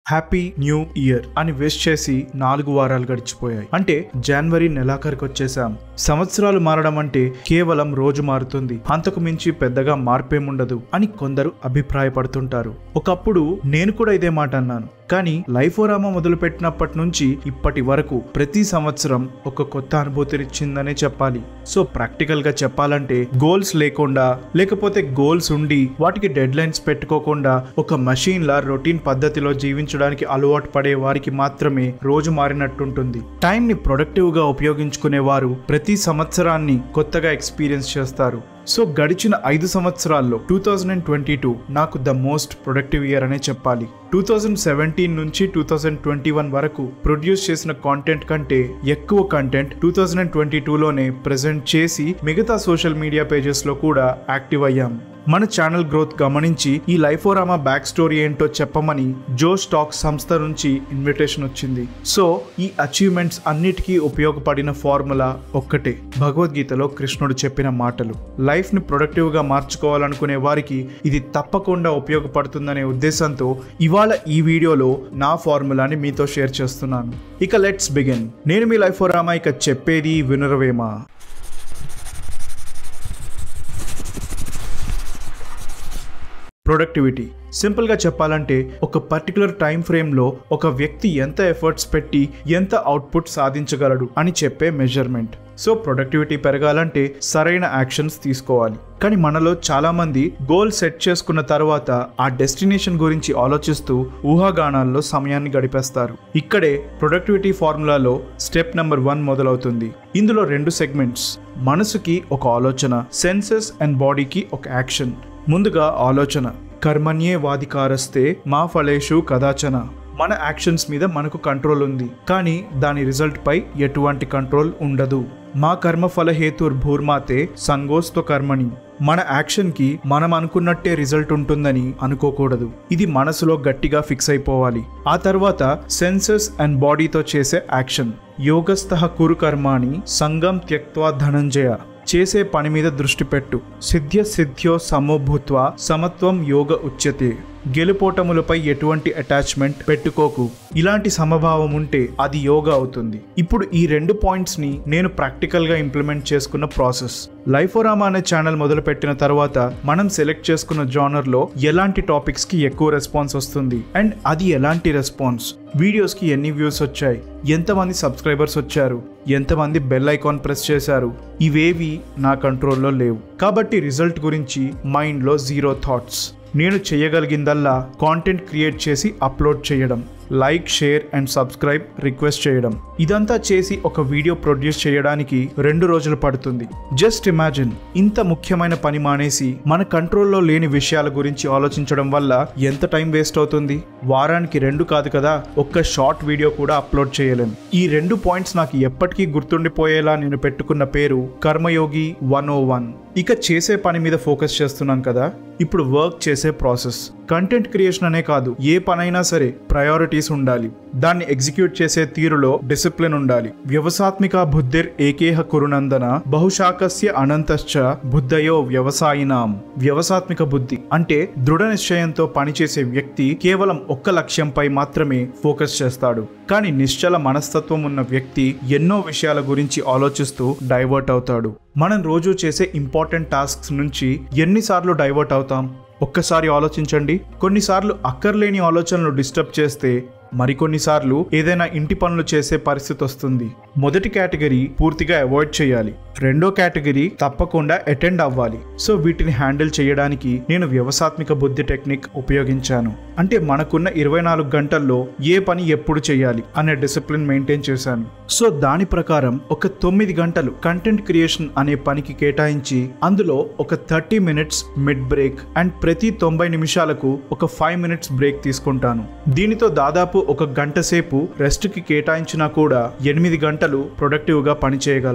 happy new year అని wish చేసి నాలుగు వారాలు గడిచిపోయాయి అంటే జనవరి నెలాఖరికి వచ్చేసాం సంవత్సరాలు మారడం అంటే కేవలం రోజు మారుతుంది అంతకు మించి పెద్దగా మార్పేముండదు అని కొందరు అభిప్రాయపడుతుంటారు ఒకప్పుడు నేను కూడా ఇదే మాట అన్నాను కానీ లైఫోరామా మొదలుపెట్టినప్పటి నుంచి ఇప్పటి వరకు ప్రతి సంవత్సరం ఒక కొత్త అనుభూతినిచ్చిందనే చెప్పాలి సో ప్రాక్టికల్ గా చెప్పాలంటే గోల్స్ లేకుండా లేకపోతే గోల్స్ ఉండి వాటికి డెడ్ లైన్స్ పెట్టుకోకుండా ఒక మషీన్ లా రొటీన్ పద్ధతిలో జీవించడానికి అలవాటు పడే వారికి మాత్రమే రోజు మారినట్టుంటుంది టైం ని ప్రొడక్టివ్ గా ఉపయోగించుకునే వారు ప్రతి సంవత్సరాన్ని కొత్తగా ఎక్స్పీరియన్స్ చేస్తారు సో గడిచిన ఐదు సంవత్సరాల్లో two thousand and twenty two నాకు ద మోస్ట్ ప్రొడక్టివ్ ఇయర్ అనే చెప్పాలి టూ థౌజండ్ సెవెంటీన్ నుంచి టూ థౌజండ్ ట్వంటీ వన్ వరకు ప్రొడ్యూస్ చేసిన కాంటెంట్ కంటే ఎక్కువ content two thousand and twenty టూలోనే ప్రజెంట్ చేసి మిగతా సోషల్ మీడియా పేజెస్లో కూడా యాక్టివ్ అయ్యాం మన ఛానల్ గ్రోత్ గమనించి ఈ లైఫోరామా బ్యాక్ స్టోరీ ఏంటో చెప్పమని జో స్టాక్ సంస్థ నుంచి ఇన్విటేషన్ వచ్చింది సో ఈ అచీవ్మెంట్స్ అన్నిటికీ ఉపయోగపడిన ఫార్ములా ఒక్కటే భగవద్గీతలో కృష్ణుడు చెప్పిన మాటలు లైఫ్ ని ప్రొడక్టివ్ గా మార్చుకోవాలనుకునే వారికి ఇది తప్పకుండా ఉపయోగపడుతుందనే ఉద్దేశంతో ఇవాళ ఈ వీడియోలో నా ఫార్ములాని మీతో షేర్ చేస్తున్నాను ఇక లెట్స్ బిగిన్ నేను మీ లైఫోరామా ఇక చెప్పేది వినురవేమా ప్రొడక్టివిటీ సింపుల్గా చెప్పాలంటే ఒక పర్టికులర్ టైం ఫ్రేమ్లో ఒక వ్యక్తి ఎంత ఎఫర్ట్స్ పెట్టి ఎంత అవుట్పుట్ సాధించగలడు అని చెప్పే మెజర్మెంట్ సో ప్రొడక్టివిటీ పెరగాలంటే సరైన యాక్షన్స్ తీసుకోవాలి కానీ మనలో చాలా మంది గోల్ సెట్ చేసుకున్న తర్వాత ఆ డెస్టినేషన్ గురించి ఆలోచిస్తూ ఊహాగానాల్లో సమయాన్ని గడిపేస్తారు ఇక్కడే ప్రొడక్టివిటీ ఫార్ములాలో స్టెప్ నెంబర్ వన్ మొదలవుతుంది ఇందులో రెండు సెగ్మెంట్స్ మనసుకి ఒక ఆలోచన సెన్సెస్ అండ్ బాడీకి ఒక యాక్షన్ ముందుగా ఆలోచన కర్మణ్యే వాదికారస్తే మా ఫలేషు కదాచన మన యాక్షన్స్ మీద మనకు కంట్రోల్ ఉంది కానీ దాని రిజల్ట్ పై ఎటువంటి కంట్రోల్ ఉండదు మా కర్మ ఫల హేతుర్ భూర్మాతే సంగోస్తో కర్మణి మన యాక్షన్కి మనం అనుకున్నట్టే రిజల్ట్ ఉంటుందని అనుకోకూడదు ఇది మనసులో గట్టిగా ఫిక్స్ అయిపోవాలి ఆ తర్వాత సెన్సెస్ అండ్ బాడీతో చేసే యాక్షన్ యోగస్థ కురు కర్మాణి సంగం త్యక్వా ధనంజయ చేసే పని మీద దృష్టి పెట్టు సిద్ధ్య సిద్ధ్యో సమోభూత్వ సమత్వం యోగ ఉచ్యతే గెలుపోటములపై ఎటువంటి అటాచ్మెంట్ పెట్టుకోకు ఇలాంటి సమభావం ఉంటే అది యోగా అవుతుంది ఇప్పుడు ఈ రెండు పాయింట్స్ ని నేను ప్రాక్టికల్ గా ఇంప్లిమెంట్ చేసుకున్న ప్రాసెస్ లైఫోరామా అనే ఛానల్ మొదలు పెట్టిన తర్వాత మనం సెలెక్ట్ చేసుకున్న జానర్ లో ఎలాంటి టాపిక్స్ కి ఎక్కువ రెస్పాన్స్ వస్తుంది అండ్ అది ఎలాంటి రెస్పాన్స్ వీడియోస్ కి ఎన్ని వ్యూస్ వచ్చాయి ఎంతమంది సబ్స్క్రైబర్స్ వచ్చారు ఎంతమంది బెల్ ఐకాన్ ప్రెస్ చేశారు ఇవేవి నా కంట్రోల్లో లేవు కాబట్టి రిజల్ట్ గురించి మైండ్లో జీరో థాట్స్ నేను చేయగలిగిందల్లా కాంటెంట్ క్రియేట్ చేసి అప్లోడ్ చేయడం like share and subscribe request చేయడం ఇదంతా చేసి ఒక వీడియో ప్రొడ్యూస్ చేయడానికి రెండు రోజులు పడుతుంది జస్ట్ ఇమాజిన్ ఇంత ముఖ్యమైన పని మానేసి మన కంట్రోల్లో లేని విషయాల గురించి ఆలోచించడం వల్ల ఎంత టైం వేస్ట్ అవుతుంది వారానికి రెండు కాదు కదా ఒక్క షార్ట్ వీడియో కూడా అప్లోడ్ చేయలేం ఈ రెండు పాయింట్స్ నాకు ఎప్పటికీ గుర్తుండిపోయేలా నేను పెట్టుకున్న పేరు కర్మయోగి వన్ ఓ వన్ ఇక చేసే పని మీద ఫోకస్ చేస్తున్నాం కదా ఇప్పుడు వర్క్ చేసే ప్రాసెస్ కంటెంట్ క్రియేషన్ అనే కాదు ఏ పనైనా సరే ప్రయారిటీస్ ఉండాలి దాన్ని ఎగ్జిక్యూట్ చేసే తీరులో డిసిప్లిన్ ఉండాలి వ్యవసాత్మిక బుద్ధిర్ ఏకేహ కురునందన బహుశాకస్య అనంతశ్చ బుద్ధయో వ్యవసాయినాం వ్యవసాత్మిక బుద్ధి అంటే దృఢ నిశ్చయంతో పనిచేసే వ్యక్తి కేవలం ఒక్క లక్ష్యంపై మాత్రమే ఫోకస్ చేస్తాడు కానీ నిశ్చల మనస్తత్వం ఉన్న వ్యక్తి ఎన్నో విషయాల గురించి ఆలోచిస్తూ డైవర్ట్ అవుతాడు మనం రోజు చేసే ఇంపార్టెంట్ టాస్క్స్ నుంచి ఎన్నిసార్లు డైవర్ట్ అవుతాం ఒక్కసారి ఆలోచించండి కొన్నిసార్లు అక్కర్లేని ఆలోచనలు డిస్టర్బ్ చేస్తే మరికొన్నిసార్లు ఏదైనా ఇంటి పనులు చేసే పరిస్థితి వస్తుంది మొదటి కేటగిరీ పూర్తిగా అవాయిడ్ చేయాలి రెండో కేటగిరీ తప్పకుండా అటెండ్ అవ్వాలి సో వీటిని హ్యాండిల్ చేయడానికి నేను వ్యవసాత్మిక బుద్ధి టెక్నిక్ ఉపయోగించాను అంటే మనకున్న ఇరవై నాలుగు గంటల్లో ఏ పని ఎప్పుడు చేయాలి అనే డిసిప్లిన్ మెయింటైన్ చేశాను సో దాని ప్రకారం ఒక తొమ్మిది గంటలు కంటెంట్ క్రియేషన్ అనే పనికి కేటాయించి అందులో ఒక thirty minutes mid break and ప్రతి తొంభై నిమిషాలకు ఒక ఫైవ్ మినిట్స్ బ్రేక్ తీసుకుంటాను దీనితో దాదాపు ఒక గంట సేపు రెస్ట్ కి కేటాయించినా కూడా ఎనిమిది గంటలు ప్రొడక్టివ్ గా పని చేయగలను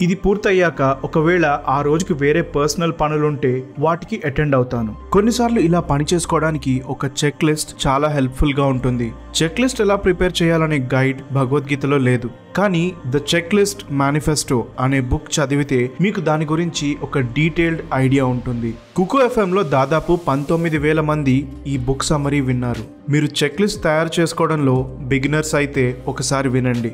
ఇది పూర్తయ్యాక ఒకవేళ ఆ రోజుకి వేరే పర్సనల్ పనులుంటే వాటికి అటెండ్ అవుతాను కొన్నిసార్లు ఇలా పని చేసుకోవడానికి ఒక చెక్ లిస్ట్ చాలా హెల్ప్ఫుల్ గా ఉంటుంది చెక్ లిస్ట్ ఎలా ప్రిపేర్ చేయాలనే గైడ్ భగవద్గీతలో లేదు కానీ ద చెక్ లిస్ట్ మేనిఫెస్టో అనే బుక్ చదివితే మీకు దాని గురించి ఒక డీటెయిల్డ్ ఐడియా ఉంటుంది కుకు ఎఫ్ఎంలో దాదాపు పంతొమ్మిది వేల మంది ఈ బుక్ సమరీ విన్నారు మీరు చెక్ లిస్ట్ తయారు చేసుకోవడంలో బిగినర్స్ అయితే ఒకసారి వినండి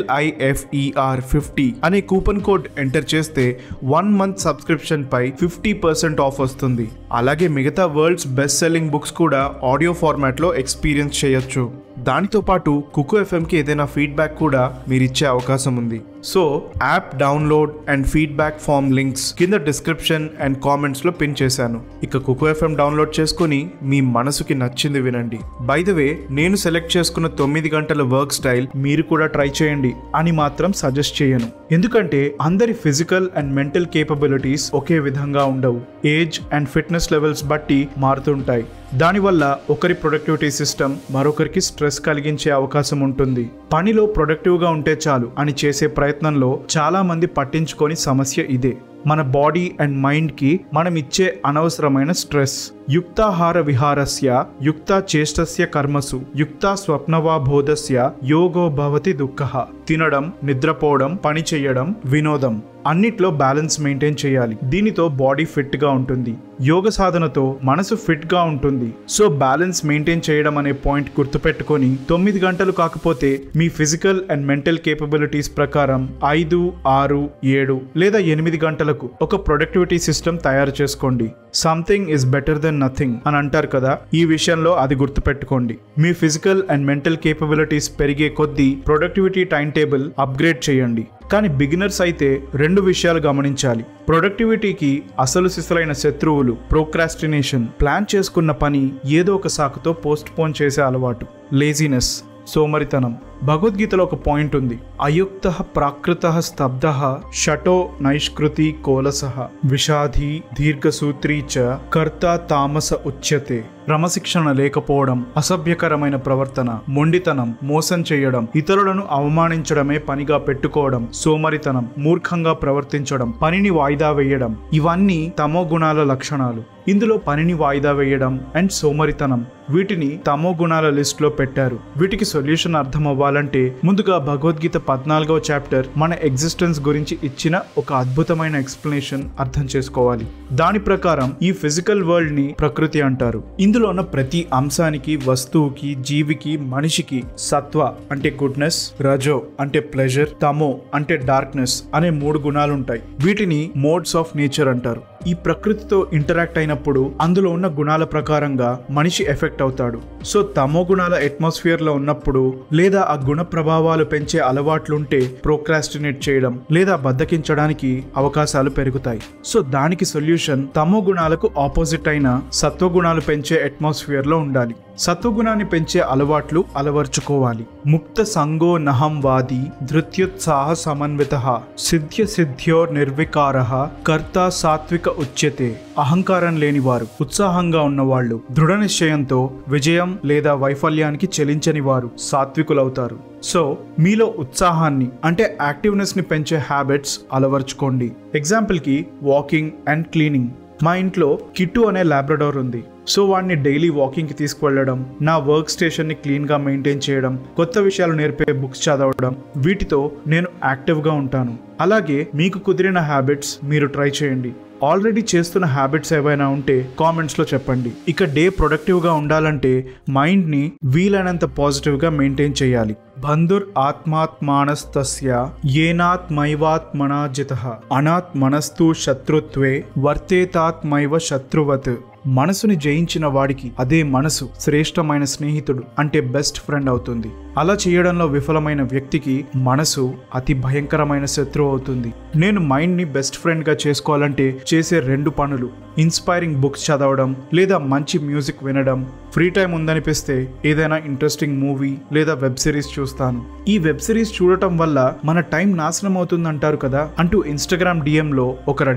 ఎల్ఐఎఫ్ఈఆర్ ఫిఫ్టీ అనే కూపన్ కోడ్ ఎంటర్ చేస్తే వన్ మంత్ సబ్స్క్రిప్షన్ పై ఫిఫ్టీ పర్సెంట్ ఆఫ్ వస్తుంది అలాగే మిగతా వరల్డ్స్ బెస్ట్ సెల్లింగ్ బుక్స్ కూడా ఆడియో ఫార్మాట్లో ఎక్స్పీరియన్స్ చేయొచ్చు దానితో పాటు కుకు ఎఫ్ఎంకి ఏదైనా ఫీడ్బ్యాక్ కూడా మీరు ఇచ్చే అవకాశం ఉంది so app download and feedback form links కింద డిస్క్రిప్షన్ అండ్ కామెంట్స్లో పిన్ చేశాను ఇక కుకు ఎఫ్ఎం డౌన్లోడ్ చేసుకుని మీ మనసుకి నచ్చింది వినండి బై ద వే నేను సెలెక్ట్ చేసుకున్న తొమ్మిది గంటల వర్క్ స్టైల్ మీరు కూడా ట్రై చేయండి అని మాత్రం సజెస్ట్ చేయను ఎందుకంటే అందరి ఫిజికల్ అండ్ మెంటల్ కేపబిలిటీస్ ఒకే విధంగా ఉండవు ఏజ్ అండ్ ఫిట్నెస్ లెవెల్స్ బట్టి మారుతుంటాయి దానివల్ల ఒకరి ప్రొడక్టివిటీ సిస్టమ్ మరొకరికి స్ట్రెస్ కలిగించే అవకాశం ఉంటుంది పనిలో ప్రొడక్టివ్గా ఉంటే చాలు అని చేసే ప్రయత్నంలో చాలా మంది పట్టించుకొని సమస్య ఇదే మన బాడీ అండ్ మైండ్కి మనం ఇచ్చే అనవసరమైన స్ట్రెస్ యుక్తాహార విహారస్య యుక్త చేష్టస్య కర్మసు యుక్త స్వప్నవా బోధస్య యోగో భవతి దుఃఖ తినడం నిద్రపోవడం పని చేయడం వినోదం అన్నిట్లో బ్యాలెన్స్ మెయింటైన్ చేయాలి దీనితో బాడీ ఫిట్ గా ఉంటుంది యోగ సాధనతో మనసు ఫిట్ గా ఉంటుంది సో బ్యాలెన్స్ మెయింటైన్ చేయడం అనే పాయింట్ గుర్తుపెట్టుకొని తొమ్మిది గంటలు కాకపోతే మీ ఫిజికల్ అండ్ మెంటల్ కేపబిలిటీస్ ప్రకారం ఐదు ఆరు ఏడు లేదా ఎనిమిది గంటలకు ఒక ప్రొడక్టివిటీ సిస్టమ్ తయారు చేసుకోండి something is better then nothing అని అంటారు కదా ఈ విషయంలో అది గుర్తుపెట్టుకోండి మీ ఫిజికల్ అండ్ మెంటల్ కేపబిలిటీస్ పెరిగే కొద్దీ ప్రొడక్టివిటీ టైం టేబుల్ అప్గ్రేడ్ చేయండి కానీ బిగినర్స్ అయితే రెండు విషయాలు గమనించాలి ప్రొడక్టివిటీకి అసలు సిసలైన శత్రువులు ప్రోక్రాస్టినేషన్ ప్లాన్ చేసుకున్న పని ఏదో ఒక సాకుతో పోస్ట్ పోన్ చేసే అలవాటు లేజినెస్ సోమరితనం భగవద్గీతలో ఒక పాయింట్ ఉంది అయుక్త ప్రాకృత స్తబ్ద షటో నైష్కృతి కోలస విషాధి దీర్ఘసూత్రీ చ కర్త తామస ఉచ్యతే క్రమశిక్షణ లేకపోవడం అసభ్యకరమైన ప్రవర్తన మొండితనం మోసం చేయడం ఇతరులను అవమానించడమే పనిగా పెట్టుకోవడం సోమరితనం మూర్ఖంగా ప్రవర్తించడం పనిని వాయిదా వేయడం ఇవన్నీ తమో గుణాల లక్షణాలు ఇందులో పనిని వాయిదా వేయడం అండ్ సోమరితనం వీటిని తమో గుణాల లిస్ట్ లో పెట్టారు వీటికి సొల్యూషన్ అర్థం అవ్వాలంటే ముందుగా భగవద్గీత పద్నాలుగవ చాప్టర్ మన ఎగ్జిస్టెన్స్ గురించి ఇచ్చిన ఒక అద్భుతమైన ఎక్స్ప్లెనేషన్ అర్థం చేసుకోవాలి దాని ప్రకారం ఈ ఫిజికల్ వరల్డ్ ని ప్రకృతి అంటారు ఇందులో ఉన్న ప్రతి అంశానికి వస్తువుకి జీవికి మనిషికి సత్వ అంటే గుడ్నెస్ రజో అంటే ప్లెజర్ తమో అంటే డార్క్నెస్ అనే మూడు గుణాలు ఉంటాయి వీటిని మోడ్స్ ఆఫ్ నేచర్ అంటారు ఈ ప్రకృతితో ఇంటరాక్ట్ అయినప్పుడు అందులో ఉన్న గుణాల ప్రకారంగా మనిషి ఎఫెక్ట్ అవుతాడు సో తమో గుణాల అట్మాస్ఫియర్ లో ఉన్నప్పుడు లేదా ఆ గుణ ప్రభావాలు పెంచే అలవాట్లుంటే ప్రోక్రాస్టినేట్ చేయడం లేదా బద్దకించడానికి అవకాశాలు పెరుగుతాయి సో దానికి సొల్యూషన్ తమో గుణాలకు ఆపోజిట్ అయిన సత్వగుణాలు పెంచే అట్మాస్ఫియర్ లో ఉండాలి సత్వగుణాన్ని పెంచే అలవాట్లు అలవర్చుకోవాలి ముక్త సంగో నహం వాది ధృత్యుత్సాహ సమన్విత సిద్ధ్య సిద్ధ్యో నిర్వికార కర్త సాత్విక ఉచ్యతే అహంకారం లేనివారు ఉత్సాహంగా ఉన్నవాళ్ళు దృఢ నిశ్చయంతో విజయం లేదా వైఫల్యానికి చెలించని వారు సాత్వికులవుతారు సో మీలో ఉత్సాహాన్ని అంటే యాక్టివ్నెస్ ని పెంచే హ్యాబిట్స్ అలవర్చుకోండి ఎగ్జాంపుల్ కి వాకింగ్ అండ్ క్లీనింగ్ మా ఇంట్లో కిట్టు అనే లాబ్రడోర్ ఉంది సో వాడిని డైలీ వాకింగ్కి తీసుకువెళ్ళడం నా వర్క్ స్టేషన్ని క్లీన్గా మెయింటైన్ చేయడం కొత్త విషయాలు నేర్పే బుక్స్ చదవడం వీటితో నేను యాక్టివ్గా ఉంటాను అలాగే మీకు కుదిరిన హ్యాబిట్స్ మీరు ట్రై చేయండి ఆల్రెడీ చేస్తున్న హ్యాబిట్స్ ఏవైనా ఉంటే కామెంట్స్లో చెప్పండి ఇక డే ప్రొడక్టివ్గా ఉండాలంటే మైండ్ని వీలైనంత పాజిటివ్గా మెయింటైన్ చేయాలి బంధుర్ ఆత్మాత్మానస్తస్య ఏనాత్మైవాత్మనా జిత అనాత్మనస్తు శత్రుత్వే వర్తేతాత్మైవ శత్రువత్ మనసుని జయించిన వాడికి అదే మనసు శ్రేష్టమైన స్నేహితుడు అంటే బెస్ట్ ఫ్రెండ్ అవుతుంది అలా చేయడంలో విఫలమైన వ్యక్తికి మనసు అతి భయంకరమైన శత్రువు అవుతుంది నేను మైండ్ని బెస్ట్ ఫ్రెండ్గా చేసుకోవాలంటే చేసే రెండు పనులు ఇన్స్పైరింగ్ బుక్స్ చదవడం లేదా మంచి మ్యూజిక్ వినడం ఫ్రీ టైం ఉందనిపిస్తే ఏదైనా ఇంట్రెస్టింగ్ మూవీ లేదా వెబ్ సిరీస్ చూస్తాను ఈ వెబ్ సిరీస్ చూడటం వల్ల మన టైం నాశనం అవుతుందంటారు కదా అంటూ ఇన్స్టాగ్రామ్ డిఎంలో ఒకరు అడిగారు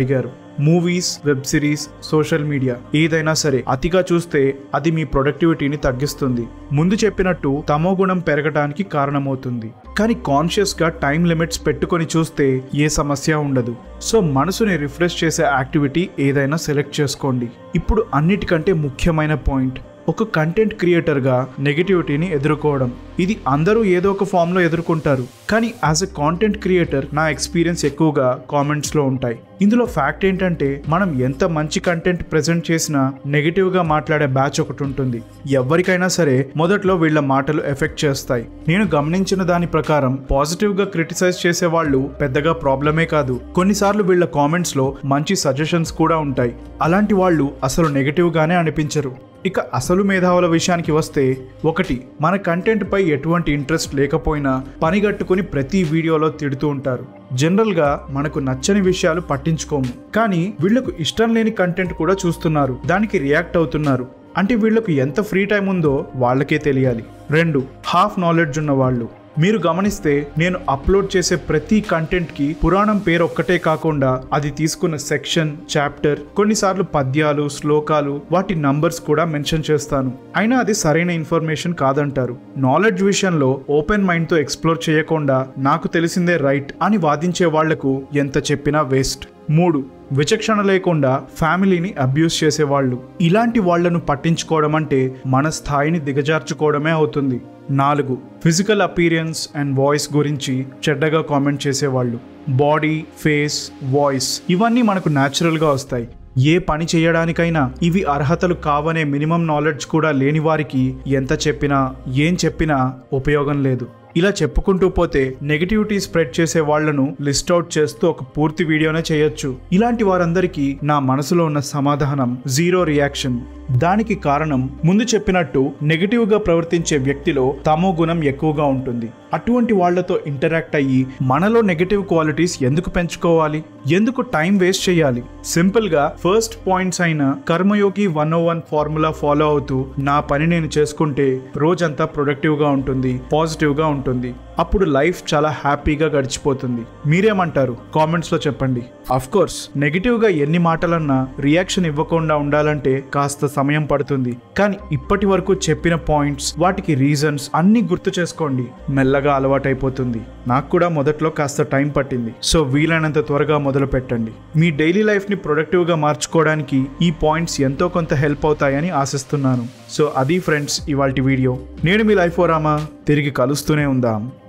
movies web series social media ఏదైనా సరే అతిగా చూస్తే అది మీ ప్రొడక్టివిటీని తగ్గిస్తుంది ముందు చెప్పినట్టు తమో గుణం పెరగడానికి కారణమవుతుంది కానీ కాన్షియస్ గా టైం లిమిట్స్ పెట్టుకొని చూస్తే ఏ సమస్య ఉండదు సో మనసుని రిఫ్రెష్ చేసే యాక్టివిటీ ఏదైనా సెలెక్ట్ చేసుకోండి ఇప్పుడు అన్నిటికంటే ముఖ్యమైన పాయింట్ ఒక కంటెంట్ క్రియేటర్గా నెగిటివిటీని ఎదుర్కోవడం ఇది అందరూ ఏదో ఒక ఫామ్లో ఎదుర్కొంటారు కానీ యాజ్ ఎ కాంటెంట్ క్రియేటర్ నా ఎక్స్పీరియన్స్ ఎక్కువగా కామెంట్స్లో ఉంటాయి ఇందులో ఫ్యాక్ట్ ఏంటంటే మనం ఎంత మంచి కంటెంట్ ప్రజెంట్ చేసినా నెగిటివ్గా మాట్లాడే బ్యాచ్ ఒకటి ఉంటుంది ఎవరికైనా సరే మొదట్లో వీళ్ళ మాటలు ఎఫెక్ట్ చేస్తాయి నేను గమనించిన దాని ప్రకారం పాజిటివ్గా క్రిటిసైజ్ చేసే వాళ్ళు పెద్దగా ప్రాబ్లమే కాదు కొన్నిసార్లు వీళ్ళ కామెంట్స్లో మంచి సజెషన్స్ కూడా ఉంటాయి అలాంటి వాళ్ళు అసలు నెగిటివ్గానే అనిపించరు ఇక అసలు మేధావుల విషయానికి వస్తే ఒకటి మన కంటెంట్ పై ఎటువంటి ఇంట్రెస్ట్ లేకపోయినా పనిగట్టుకుని ప్రతి వీడియోలో తిడుతూ ఉంటారు జనరల్గా మనకు నచ్చని విషయాలు పట్టించుకోము కానీ వీళ్లకు ఇష్టం లేని కంటెంట్ కూడా చూస్తున్నారు దానికి రియాక్ట్ అవుతున్నారు అంటే వీళ్లకు ఎంత ఫ్రీ టైం ఉందో వాళ్ళకే తెలియాలి రెండు హాఫ్ నాలెడ్జ్ ఉన్న వాళ్ళు మీరు గమనిస్తే నేను అప్లోడ్ చేసే ప్రతి కంటెంట్కి పురాణం పేరు ఒక్కటే కాకుండా అది తీసుకున్న సెక్షన్ చాప్టర్ కొన్నిసార్లు పద్యాలు శ్లోకాలు వాటి నంబర్స్ కూడా మెన్షన్ చేస్తాను అయినా అది సరైన ఇన్ఫర్మేషన్ కాదంటారు నాలెడ్జ్ విషయంలో ఓపెన్ మైండ్తో ఎక్స్ప్లోర్ చేయకుండా నాకు తెలిసిందే రైట్ అని వాదించే వాళ్లకు ఎంత చెప్పినా వేస్ట్ మూడు విచక్షణ లేకుండా ఫ్యామిలీని అబ్యూస్ చేసేవాళ్ళు ఇలాంటి వాళ్లను పట్టించుకోవడం అంటే మన స్థాయిని దిగజార్చుకోవడమే అవుతుంది నాలుగు ఫిజికల్ అపీరియన్స్ అండ్ వాయిస్ గురించి చెడ్డగా కామెంట్ చేసేవాళ్ళు బాడీ ఫేస్ వాయిస్ ఇవన్నీ మనకు న్యాచురల్గా వస్తాయి ఏ పని చేయడానికైనా ఇవి అర్హతలు కావనే మినిమం నాలెడ్జ్ కూడా లేని వారికి ఎంత చెప్పినా ఏం చెప్పినా ఉపయోగం లేదు ఇలా చెప్పుకుంటూ పోతే నెగిటివిటీ స్ప్రెడ్ చేసే వాళ్లను లిస్ట్ అవుట్ చేస్తూ ఒక పూర్తి వీడియోనే చేయొచ్చు ఇలాంటి వారందరికీ నా మనసులో ఉన్న సమాధానం జీరో రియాక్షన్ దానికి కారణం ముందు చెప్పినట్టు నెగిటివ్ గా ప్రవర్తించే వ్యక్తిలో తమో గుణం ఎక్కువగా ఉంటుంది అటువంటి వాళ్లతో ఇంటరాక్ట్ అయ్యి మనలో నెగిటివ్ క్వాలిటీస్ ఎందుకు పెంచుకోవాలి ఎందుకు టైం వేస్ట్ చేయాలి సింపుల్ గా ఫస్ట్ పాయింట్స్ అయిన కర్మయోగి one O one formula follow అవుతూ నా పని నేను చేసుకుంటే రోజంతా ప్రొడక్టివ్ గా ఉంటుంది పాజిటివ్ గా ఉంటుంది అప్పుడు లైఫ్ చాలా హ్యాపీగా గడిచిపోతుంది మీరేమంటారు కామెంట్స్ లో చెప్పండి అఫ్ కోర్స్ నెగిటివ్ గా ఎన్ని మాటలన్నా రియాక్షన్ ఇవ్వకుండా ఉండాలంటే కాస్త సమయం పడుతుంది కానీ ఇప్పటి వరకు చెప్పిన పాయింట్స్ వాటికి రీజన్స్ అన్ని గుర్తు చేసుకోండి మెల్లగా అలవాటైపోతుంది నాకు కూడా మొదట్లో కాస్త టైం పట్టింది సో వీలైనంత త్వరగా మొదలు పెట్టండి మీ డైలీ లైఫ్ ని ప్రొడక్టివ్ గా మార్చుకోవడానికి ఈ పాయింట్స్ ఎంతో కొంత హెల్ప్ అవుతాయని ఆశిస్తున్నాను సో అది ఫ్రెండ్స్ ఇవాల్టి వీడియో నేను మీ లైఫ్ ఓరామా తిరిగి కలుస్తూనే ఉందాం